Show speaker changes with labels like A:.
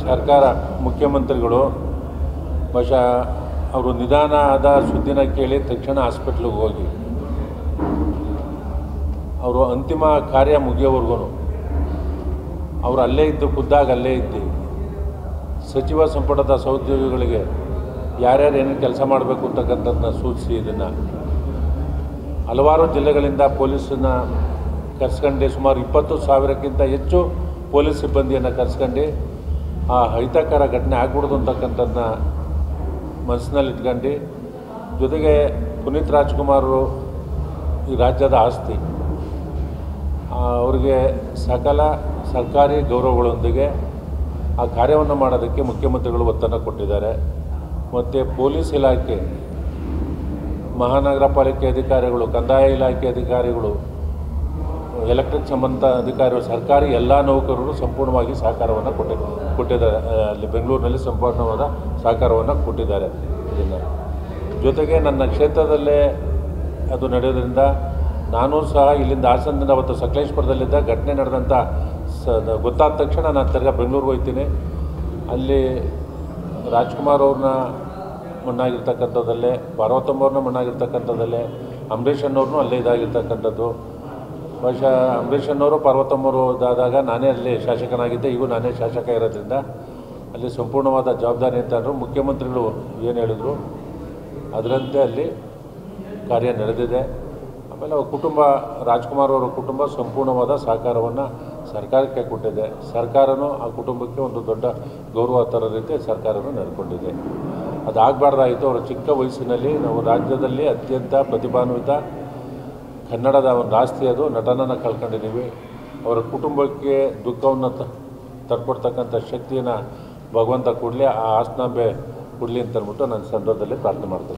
A: ಸರ್ಕಾರ ಮುಖ್ಯಮಂತ್ರಿಗಳು ಬಹುಶಃ ಅವರು ನಿಧಾನ ಆದ ಸುದ್ದಿನ ಕೇಳಿ ತಕ್ಷಣ ಹಾಸ್ಪಿಟ್ಲಿಗೆ ಹೋಗಿ ಅವರು ಅಂತಿಮ ಕಾರ್ಯ ಮುಗಿಯೋವರೆಗೂ ಅವರು ಅಲ್ಲೇ ಇದ್ದು ಖುದ್ದಾಗ ಅಲ್ಲೇ ಇದ್ದು ಸಚಿವ ಸಂಪುಟದ ಸಹೋದ್ಯೋಗಿಗಳಿಗೆ ಯಾರ್ಯಾರು ಏನೇನು ಕೆಲಸ ಮಾಡಬೇಕು ಅಂತಕ್ಕಂಥದ್ದನ್ನ ಸೂಚಿಸಿ ಇದನ್ನು ಹಲವಾರು ಜಿಲ್ಲೆಗಳಿಂದ ಪೊಲೀಸನ್ನ ಕರ್ಸ್ಕೊಂಡು ಸುಮಾರು ಇಪ್ಪತ್ತು ಸಾವಿರಕ್ಕಿಂತ ಹೆಚ್ಚು ಪೊಲೀಸ್ ಸಿಬ್ಬಂದಿಯನ್ನು ಕರ್ಸ್ಕೊಂಡು ಆ ಅಹಿತಕರ ಘಟನೆ ಆಗ್ಬಿಡ್ದು ಅಂತಕ್ಕಂಥದ್ದನ್ನ ಮನಸ್ಸಿನಲ್ಲಿ ಇಟ್ಕೊಂಡು ಜೊತೆಗೆ ಪುನೀತ್ ರಾಜ್ಕುಮಾರರು ಈ ರಾಜ್ಯದ ಆಸ್ತಿ ಆ, ಅವರಿಗೆ ಸಕಲ ಸರ್ಕಾರಿ ಗೌರವಗಳೊಂದಿಗೆ ಆ ಕಾರ್ಯವನ್ನು ಮಾಡೋದಕ್ಕೆ ಮುಖ್ಯಮಂತ್ರಿಗಳು ಒತ್ತನ್ನು ಕೊಟ್ಟಿದ್ದಾರೆ ಮತ್ತು ಪೊಲೀಸ್ ಇಲಾಖೆ ಮಹಾನಗರ ಪಾಲಿಕೆ ಅಧಿಕಾರಿಗಳು ಕಂದಾಯ ಇಲಾಖೆ ಅಧಿಕಾರಿಗಳು ಎಲೆಕ್ಟ್ರಿಕ್ ಸಂಬಂಧ ಅಧಿಕಾರಿಗಳು ಸರ್ಕಾರಿ ಎಲ್ಲ ನೌಕರರು ಸಂಪೂರ್ಣವಾಗಿ ಸಹಕಾರವನ್ನು ಕೊಟ್ಟಿ ಕೊಟ್ಟಿದ್ದಾರೆ ಆ, ಅಲ್ಲಿ ಬೆಂಗಳೂರಿನಲ್ಲಿ ಸಂಪೂರ್ಣವಾದ ಸಹಕಾರವನ್ನು ಕೊಟ್ಟಿದ್ದಾರೆ ಇದನ್ನು ಜೊತೆಗೆ ನನ್ನ ಕ್ಷೇತ್ರದಲ್ಲೇ ಅದು ನಡೆಯೋದ್ರಿಂದ ನಾನು ಸಹ ಇಲ್ಲಿಂದ ಹಾಸನದಿಂದ ಅವತ್ತು ಸಕಲೇಶ್ಪುರದಲ್ಲಿದ್ದ ಘಟನೆ ನಡೆದಂಥ ಸ ಗೊತ್ತಾದ ತಕ್ಷಣ ನಾನು ತಿರ್ಗಾ ಬೆಂಗಳೂರಿಗೆ ಹೋಗ್ತೀನಿ ಅಲ್ಲಿ ರಾಜ್ಕುಮಾರ್ ಅವ್ರನ್ನ ಮಣ್ಣಾಗಿರ್ತಕ್ಕಂಥದ್ದಲ್ಲೇ ಪಾರ್ವತಮ್ಮ ಅವ್ರನ್ನ ಮಣ್ಣಾಗಿರ್ತಕ್ಕಂಥದ್ದಲ್ಲೇ ಅಂಬರೀಷ್ ಅನ್ನೋರ್ನು ಅಲ್ಲೇ ಇದಾಗಿರ್ತಕ್ಕಂಥದ್ದು ಬಹುಶಃ ಅಂಬರೀಷ್ ಅನ್ನೋರು ಪಾರ್ವತಮ್ಮವರು ಇದಾದಾಗ ನಾನೇ ಅಲ್ಲಿ ಶಾಸಕನಾಗಿದ್ದೆ ಈಗೂ ನಾನೇ ಶಾಸಕ ಇರೋದ್ರಿಂದ ಅಲ್ಲಿ ಸಂಪೂರ್ಣವಾದ ಜವಾಬ್ದಾರಿ ಅಂತ ಅಂದರು ಮುಖ್ಯಮಂತ್ರಿಗಳು ಏನು ಹೇಳಿದರು ಅದರಂತೆ ಅಲ್ಲಿ ಕಾರ್ಯ ನಡೆದಿದೆ ಆಮೇಲೆ ಅವ್ರ ಕುಟುಂಬ ರಾಜ್ಕುಮಾರ್ ಅವರ ಕುಟುಂಬ ಸಂಪೂರ್ಣವಾದ ಸಹಕಾರವನ್ನು ಸರ್ಕಾರಕ್ಕೆ ಕೊಟ್ಟಿದೆ ಸರ್ಕಾರನೂ ಆ ಕುಟುಂಬಕ್ಕೆ ಒಂದು ದೊಡ್ಡ ಗೌರವ ತರೋ ರೀತಿ ಸರ್ಕಾರನೂ ನಡ್ಕೊಂಡಿದೆ ಅದಾಗಬಾರ್ದಾಯಿತು ಅವರ ಚಿಕ್ಕ ವಯಸ್ಸಿನಲ್ಲಿ ನಾವು ರಾಜ್ಯದಲ್ಲಿ ಅತ್ಯಂತ ಪ್ರತಿಭಾನ್ವಿತ ಕನ್ನಡದ ಒಂದು ಆಸ್ತಿ ಅದು ನಟನನ್ನು ಕಳ್ಕೊಂಡಿದ್ದೀವಿ ಅವರ ಕುಟುಂಬಕ್ಕೆ ದುಃಖವನ್ನು ತ ತರ್ಕೊಡ್ತಕ್ಕಂಥ ಶಕ್ತಿಯನ್ನು ಭಗವಂತ ಕೊಡಲಿ ಆ ಆಸ್ನಾಂಬೆ ಕೊಡಲಿ ಅಂತ ಅಂದ್ಬಿಟ್ಟು ನನ್ನ ಸಂದರ್ಭದಲ್ಲಿ ಪ್ರಾರ್ಥನೆ ಮಾಡ್ತೀನಿ